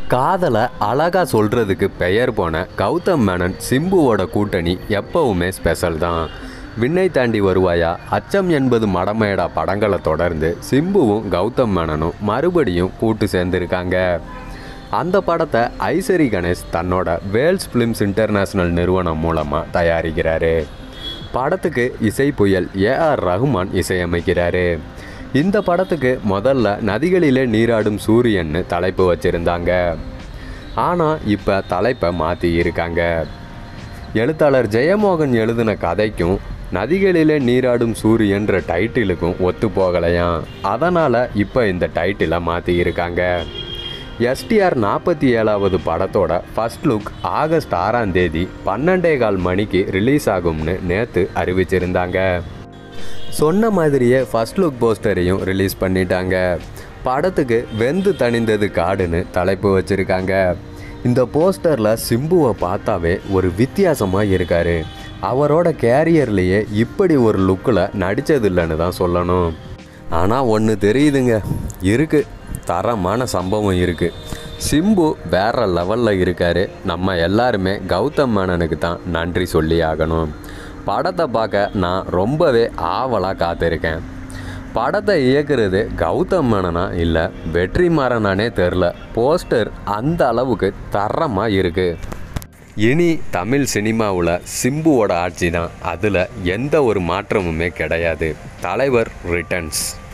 காதலை அழகா சொல்றதுக்கு பெயர் போன கௌதம் மேனன் சிம்புவோட கூட்டணி எப்பவுமே ஸ்பெஷல் தான் விண்ணை தாண்டி வருவாயா அச்சம் என்பது மடமேடா படங்களை தொடர்ந்து சிம்புவும் கௌதம் மேனனும் மறுபடியும் கூட்டு சேர்ந்திருக்காங்க அந்த படத்தை ஐசரி கணேஷ் தன்னோட வேல்ஸ் ஃபிலிம்ஸ் இன்டர்நேஷனல் நிறுவனம் மூலமாக தயாரிக்கிறாரு படத்துக்கு இசை புயல் ஏஆர் ரஹ்மான் இசையமைக்கிறாரு இந்த படத்துக்கு முதல்ல நதிகளிலே நீராடும் சூரியன்னு தலைப்பு வச்சுருந்தாங்க ஆனால் இப்போ தலைப்பை மாற்றி இருக்காங்க எழுத்தாளர் ஜெயமோகன் எழுதின கதைக்கும் நதிகளிலே நீராடும் சூரியன்ற டைட்டிலுக்கும் ஒத்து போகலையாம் அதனால் இப்போ இந்த டைட்டிலை மாற்றி இருக்காங்க எஸ்டிஆர் நாற்பத்தி ஏழாவது படத்தோட ஃபர்ஸ்ட் லுக் ஆகஸ்ட் ஆறாம் தேதி பன்னெண்டே கால் மணிக்கு ரிலீஸ் ஆகும்னு நேற்று அறிவிச்சிருந்தாங்க சொன்ன மாதிரியே ஃபர்ஸ்ட் லுக் போஸ்டரையும் ரிலீஸ் பண்ணிட்டாங்க படத்துக்கு வெந்து தணிந்தது காடுன்னு தலைப்பு வச்சுருக்காங்க இந்த போஸ்டரில் சிம்புவை பார்த்தாவே ஒரு வித்தியாசமாக இருக்காரு அவரோட கேரியர்லேயே இப்படி ஒரு லுக்கில் நடித்ததில்லைன்னு தான் சொல்லணும் ஆனால் ஒன்று தெரியுதுங்க இருக்கு தரமான சம்பவம் இருக்குது சிம்பு வேற லெவலில் இருக்காரு நம்ம எல்லாருமே கௌதம் மேனனுக்கு தான் நன்றி சொல்லி ஆகணும் படத்தை பார்க்க நான் ரொம்பவே ஆவலாக காத்திருக்கேன் படத்தை இயக்குறது கௌதம் மேனனா இல்லை வெற்றிமாறனானே தெரில போஸ்டர் அந்த அளவுக்கு தரமாக இருக்குது இனி தமிழ் சினிமாவில் சிம்புவோட ஆட்சி தான் அதில் எந்த ஒரு மாற்றமுமே கிடையாது தலைவர் ரிட்டர்ன்ஸ்